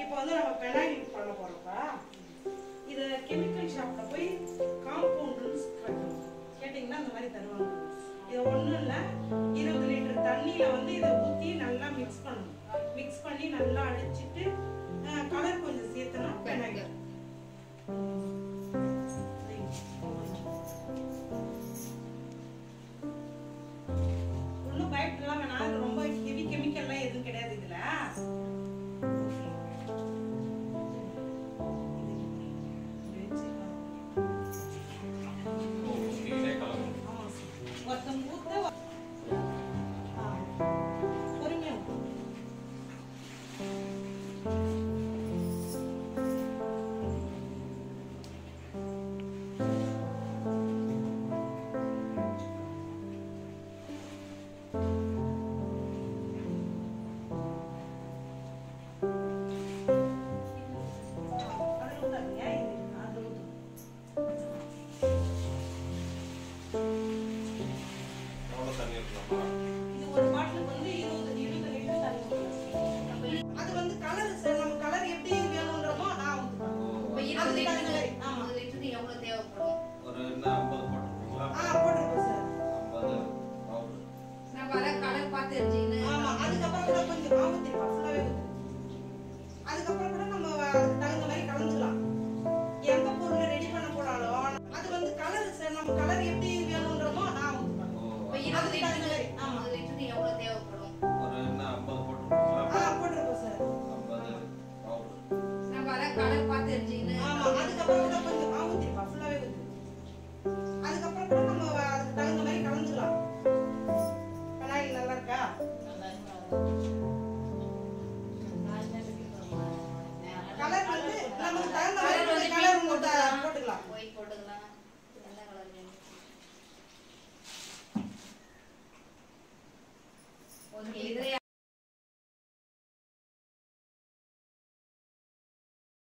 இப்போ வந்து நம்ம பெனாயில் பண்ண போறோம்ப்பா இதை கெமிக்கல் ஷாப்ல போய் காம்பவுண்டுன்னு வைக்கணும் கேட்டிங்கன்னா அந்த மாதிரி தருவாங்க இது ஒன்றும் இல்லை இருபது லிட்டர் தண்ணியில வந்து இதை ஊற்றி நல்லா மிக்ஸ் பண்ணணும் மிக்ஸ் பண்ணி நல்லா அடிச்சிட்டு கலர் கொஞ்சம் சேர்த்தனா பெனாயில் ஒன்றும் பயப்படலாம் வேணாம் இது ரொம்ப ஹெவி கெமிக்கல்லாம் எதுவும் கிடையாது இதுல ஆமா சார். ஒருத்தன் ஊத்த ஆ. பொறுமையா ஊத்து. அதுல ஊத்தாதீங்க, இது அதுல ஊத்து. இது ஒரு பாட்டிலுக்கு வந்து இருபது இருபது லிட்டர் தண்ணி ஊத்தலாம். அது வந்து கலர் சார் நம்ம கலர் எப்படி வேணும்ன்றமோ நான் ஊத்துவேன் அதுக்கு தகுந்த மாதிரி. ஆமா எவ்வளவு தேவைப்படும் ஒரு என்ன ஐம்பது போட்டுருக்கீங்களா ஆ போட்டுருக்கோம் சார் ஐம்பது பவுடர் நான் வர கலர் பார்த்து தெரிஞ்சுக்கின்னு ஆமா அதுக்கப்புறம் கூட கொஞ்சம் ஆபத்திருப்பா ஃபுல்லாவே ஊத்து. அதுக்கப்புறம் கூட நம்ம அதுக்கு தகுந்த மாதிரி கலந்துக்கலாம் எந்த பொருள் ரெடி பண்ண போனாலும் அது வந்து கலர் சார் நம்ம கலர் எப்படி வேணும்ன்றமோ நான் ஊத்துவேன் இப்ப அதுக்கு இருபது தகுந்த மாதிரி. லிட்டர் ஆமா ஐம்பது லிட்டர் எவ்வளவு தேவைப்படும் ஒரு என்ன ஐம்பது போட்டுருக்கீங்களா ஆ போட்டுருக்கோம் சார் ஐம்பது பவுடர் நான் வர கலர் பார்த்து தெரிஞ்சுக்கின்னு ஆமா அதுக்கப்புறம் கூட கொஞ்சம் ஆபத்திருப்பா ஃபுல்லாவே ஊத்து. அதுக்கப்புறம் கூட நம்ம அதுக்கு தகுந்த மாதிரி கலந்துக்கலாம் கடாயில் நல்லா இருக்கா கலர் வந்து நமக்கு தகுந்த மாதிரி Colour வந்து கலர் pink போட்டு போட்டுக்கலாம். போட்டுக்கலாம் ஒயிட் போட்டுக்கலாம் என்ன கலர் வேணும் ஓகே இதுல